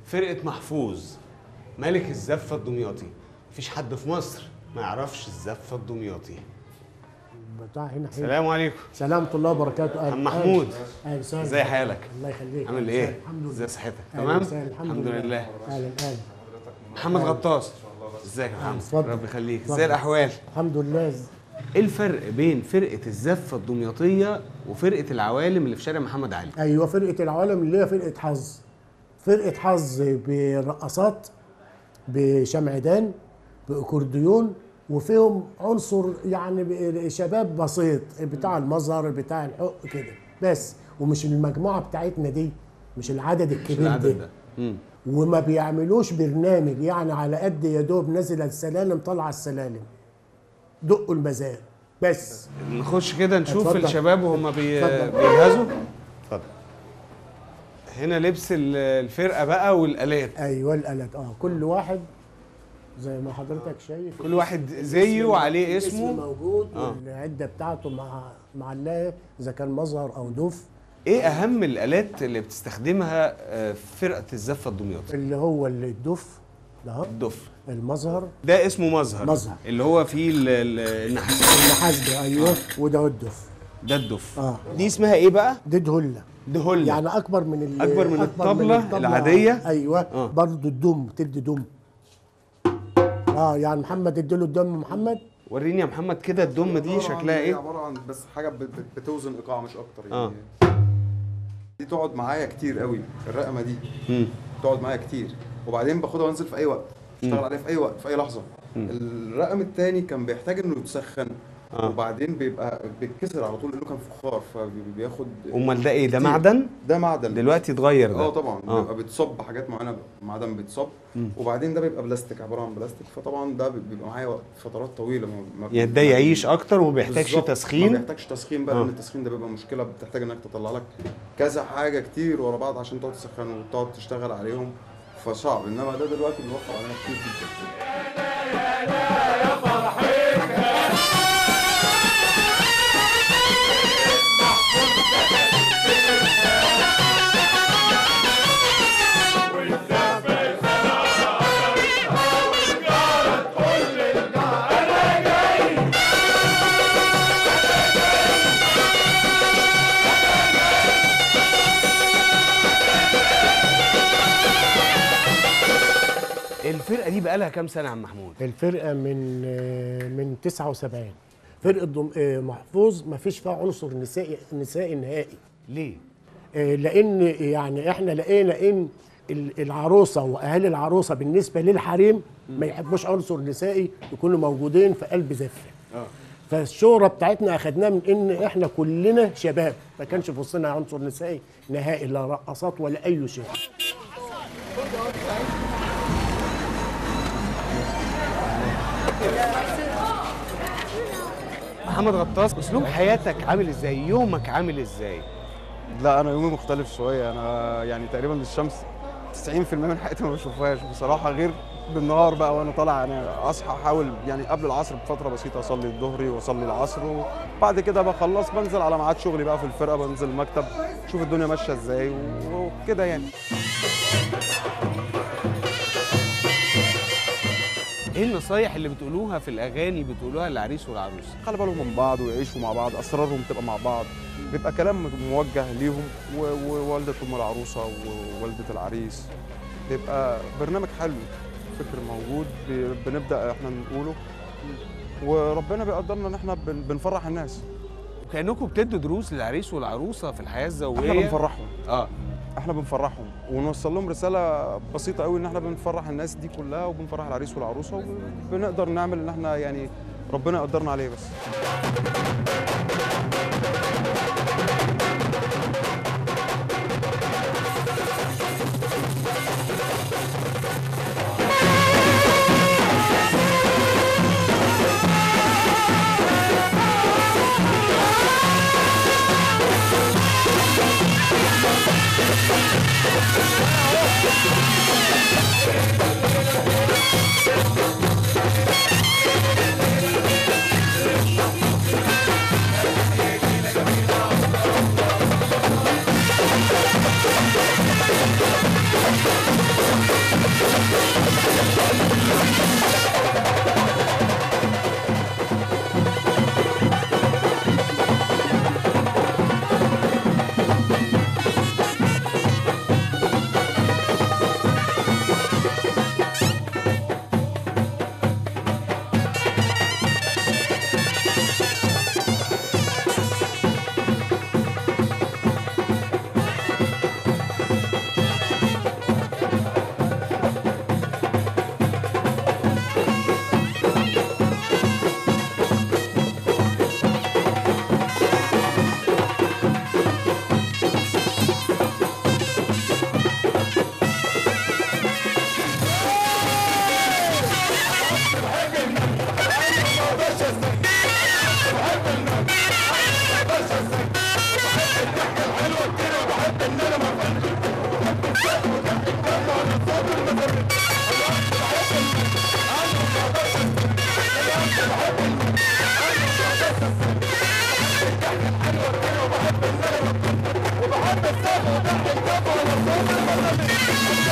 فرقه محفوظ ملك الزفه الدمياطي مفيش حد في مصر ما يعرفش الزفه الدمياطي بتاع هنا حلو. السلام عليكم سلامة الله وبركاته أهلا عم محمود. أهلا وسهلا ازي حالك الله يخليك عامل أهلا ايه وسهلا. الحمد ازي لله صحتك أهلا تمام وسهلا. الحمد لله أهلا أهلا محمد غطاس ازيك يا محمد اتفضل. ربي يخليك اتفضل. ازاي الاحوال الحمد لله ايه الفرق بين فرقه الزفه الدمياطيه وفرقه العوالم اللي في شارع محمد علي أيوة فرقة العالم اللي هي فرقة حظ فرقة حظ برقصات بشمعدان بأكورديون وفيهم عنصر يعني ب- شباب بسيط بتاع المظهر بتاع الحق كده بس ومش المجموعة بتاعتنا دي مش العدد مش الكبير العدد ده ده مم. وما بيعملوش برنامج يعني على قد يا دوب نزل السلالم طلع السلالم دقوا المزار بس نخش كده نشوف اتفضل. الشباب وهم بي... اتفضل. بيجهزوا اتفضل هنا لبس ال- الفرقه بقى والالات ايوه الالات اه كل واحد زي ما حضرتك شايف كل واحد زيه وعليه اسم اسمه موجود آه. والعده بتاعته مع معلقه اذا كان مظهر او دف ايه اهم الالات اللي بتستخدمها آه، فرقه الزفه الدمياطي اللي هو اللي الدف ده الدف المظهر ده اسمه مظهر مظهر. اللي هو فيه ال- ال- النحاس النحاس ده ايوه وده هو الدف ده الدف اه دي اسمها ايه بقى دي دهله دهله يعني اكبر من ال- أكبر من الطبلة العادية؟ ايوه آه. آه. برضه الدم تدي دم اه يعني محمد اديله الدم محمد وريني يا محمد كده الدم دي عبارة عن- شكلها هي ايه عباره عن بس حاجه بت- بت- بتوزن ايقاع مش اكتر آه. يعني دي تقعد معايا كتير قوي الرقمه دي مم. تقعد معايا كتير وبعدين باخدها وانزل في اي وقت اشتغل عليها في اي وقت في اي لحظه الرقم التاني كان بيحتاج انه يتسخن آه. وبعدين بيبقى بيتكسر على طول لانه كان فخار فبياخد امال ده ايه ده كتير. معدن ده معدن دلوقتي اتغير ده اه طبعا آه. بيبقى بتصب حاجات معينه معدن بتصب وبعدين ده بيبقى بلاستيك عباره عن بلاستيك فطبعا ده بيبقى معايا وقت فترات طويله ما ما- يعني ده يعيش اكتر وما بيحتاجش بالظبط. ما تسخين بيحتاجش تسخين بقى آه. لان التسخين ده بيبقى مشكله بتحتاج انك تطلع لك كذا حاجه كتير ورا بعض عشان تقعد تسخن وتقعد تشتغل عليهم فصعب انما ده دلوقتي بيوفر علينا كتير جدا الفرقه دي بقى لها كام سنه يا عم محمود الفرقه من آه، من 79 فرقه ضم... آه، محفوظ ما فيش فيها عنصر نسائي نسائي نهائي ليه آه، لان يعني احنا لقينا ان ال- العروسه واهالي العروسه بالنسبه للحريم ما يحبوش عنصر نسائي يكونوا موجودين في قلب زفه اه فالشهره بتاعتنا اخدناها من ان احنا كلنا شباب ما كانش في وسطنا عنصر نسائي نهائي لا رقصات ولا اي شيء محمد غطاس اسلوب حياتك عامل ازاي يومك عامل ازاي لا انا يومي مختلف شويه انا يعني تقريبا الشمس 90% من حياتي ما بشوفهاش بصراحه غير بالنهار بقى وانا طالع انا اصحى احاول يعني قبل العصر بفتره بسيطه اصلي الظهري واصلي العصر وبعد كده بخلص بنزل على ميعاد شغلي بقى في الفرقه بنزل المكتب اشوف الدنيا ماشيه ازاي وكده يعني ايه النصايح اللي بتقولوها في الاغاني بتقولوها للعريس والعروسه خلي بالهم من بعض ويعيشوا مع بعض اسرارهم تبقى مع بعض بيبقى كلام موجه ليهم و- ووالده ام العروسه ووالده العريس بيبقى برنامج حلو فكر موجود ب- بنبدا احنا نقوله وربنا بيقدرنا ان احنا بن- بنفرح الناس وكانكم بتدوا دروس للعريس والعروسه في الحياه احنا الزوجيه بنفرحهم اه احنا بنفرحهم ونوصل لهم رساله بسيطه قوي ان احنا بنفرح الناس دي كلها وبنفرح العريس والعروسه وبنقدر نعمل ان احنا يعني ربنا يقدرنا عليه بس يلا بينا